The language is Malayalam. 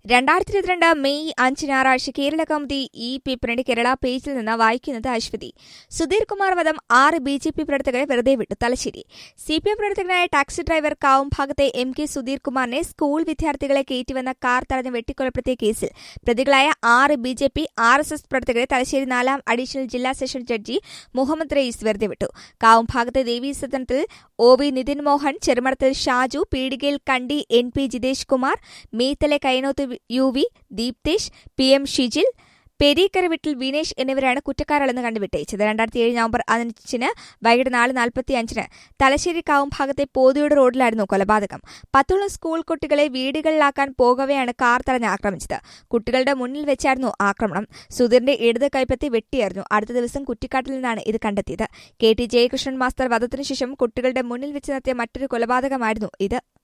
രണ്ടായിരത്തി ഇരുപത്തിരണ്ട് മെയ് അഞ്ച് ഞായറാഴ്ച കേരള കൗമുദി ഈ പേപ്പറിന്റെ കേരള പേജിൽ നിന്ന് വായിക്കുന്നത് അശ്വതി സുധീർ കുമാർ വധം ആറ് ബി ജെ പി പ്രവർത്തകരെ വെറുതെ വിട്ടു തലശ്ശേരി സി പി എം പ്രവർത്തകനായ ടാക്സി ഡ്രൈവർ കാവും ഭാഗത്തെ എം കെ സുധീർ കുമാറിനെ സ്കൂൾ വിദ്യാർത്ഥികളെ കയറ്റിവന്ന കാർ തടഞ്ഞ് വെട്ടിക്കൊലപ്പെടുത്തിയ കേസിൽ പ്രതികളായ ആറ് B J P R S S പ്രവർത്തകരെ തലശ്ശേരി നാലാം അഡീഷണൽ ജില്ലാ സെഷൻ ജഡ്ജി മുഹമ്മദ് റയീസ് വെറുതെ വിട്ടു കാവും ഭാഗത്തെ ദേവീ സദനത്തിൽ ഒ വി നിതിൻ മോഹൻ ചെറുമടത്തിൽ ഷാജു പീടികയിൽ കണ്ടി N P Jithesh Kumar Meethale Kainoth U V Deepthesh P M Shijil പെരീക്കരവിട്ടിൽ വിനേഷ് എന്നിവരാണ് കുറ്റക്കാരാണെന്ന് കണ്ട് വിട്ടയച്ചത് രണ്ടായിരത്തി ഏഴ് നവംബർ അഞ്ചിന് വൈകിട്ട് നാല് നാൽപ്പത്തി അഞ്ചിന് തലശ്ശേരി കാവും ഭാഗത്തെ പോതിയോട് റോഡിലായിരുന്നു കൊലപാതകം പത്തോളം സ്കൂൾ കുട്ടികളെ വീടുകളിലാക്കാൻ പോകവെയാണ് കാർ തടഞ്ഞ് ആക്രമിച്ചത് കുട്ടികളുടെ മുന്നിൽ വെച്ചായിരുന്നു ആക്രമണം സുധീറിന്റെ ഇടത് കൈപ്പത്തി വെട്ടിയായിരുന്നു അടുത്ത ദിവസം കുറ്റിക്കാട്ടിൽ നിന്നാണ് ഇത് കണ്ടെത്തിയത് കെ ടി ജയകൃഷ്ണൻ മാസ്റ്റർ വധത്തിനു ശേഷം കുട്ടികളുടെ മുന്നിൽ വെച്ച് നടത്തിയ മറ്റൊരു കൊലപാതകമായിരുന്നു ഇത്